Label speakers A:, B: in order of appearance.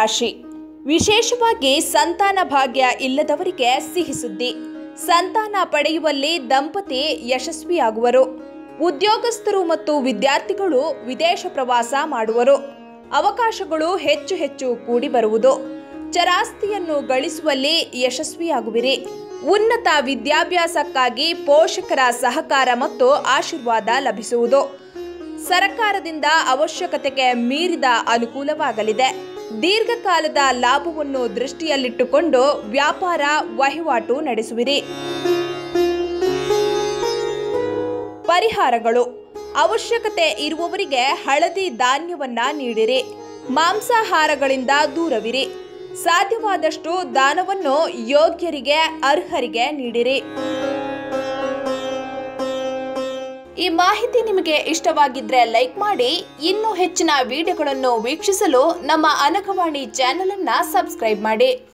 A: ರಾಶಿ ವಿಶೇಷವಾಗಿ ಸಂತಾನ ಭಾಗ್ಯ ಇಲ್ಲದವರಿಗೆ ಸಿಹಿ ಸುದ್ದಿ ಸಂತಾನ ಪಡೆಯುವಲ್ಲಿ ದಂಪತಿ ಯಶಸ್ವಿಯಾಗುವರು ಉದ್ಯೋಗಸ್ಥರು ಮತ್ತು ವಿದ್ಯಾರ್ಥಿಗಳು ವಿದೇಶ ಪ್ರವಾಸ ಮಾಡುವರು ಅವಕಾಶಗಳು ಹೆಚ್ಚು ಹೆಚ್ಚು ಕೂಡಿ ಬರುವುದು ಚರಾಸ್ತಿಯನ್ನು ಗಳಿಸುವಲ್ಲಿ ಯಶಸ್ವಿಯಾಗುವಿರಿ ಉನ್ನತ ವಿದ್ಯಾಭ್ಯಾಸಕ್ಕಾಗಿ ಪೋಷಕರ ಸಹಕಾರ ಮತ್ತು ಆಶೀರ್ವಾದ ಲಭಿಸುವುದು ಸರ್ಕಾರದಿಂದ ಅವಶ್ಯಕತೆಗೆ ಮೀರಿದ ಅನುಕೂಲವಾಗಲಿದೆ ದೀರ್ಘಕಾಲದ ಲಾಭವನ್ನು ದೃಷ್ಟಿಯಲ್ಲಿಟ್ಟುಕೊಂಡು ವ್ಯಾಪಾರ ವಹಿವಾಟು ನಡೆಸುವಿರಿ ಪರಿಹಾರಗಳು ಅವಶ್ಯಕತೆ ಇರುವವರಿಗೆ ಹಳದಿ ಧಾನ್ಯವನ್ನ ನೀಡಿರಿ ಮಾಂಸಾಹಾರಗಳಿಂದ ದೂರವಿರಿ ಸಾಧ್ಯವಾದಷ್ಟು ದಾನವನ್ನು ಯೋಗ್ಯರಿಗೆ ಅರ್ಹರಿಗೆ ನೀಡಿರಿ ಈ ಮಾಹಿತಿ ನಿಮಗೆ ಇಷ್ಟವಾಗಿದ್ರೆ ಲೈಕ್ ಮಾಡಿ ಇನ್ನೂ ಹೆಚ್ಚಿನ ವಿಡಿಯೋಗಳನ್ನು ವೀಕ್ಷಿಸಲು ನಮ್ಮ ಅನಗವಾಣಿ ಚಾನೆಲ್ ಅನ್ನ ಸಬ್ಸ್ಕ್ರೈಬ್ ಮಾಡಿ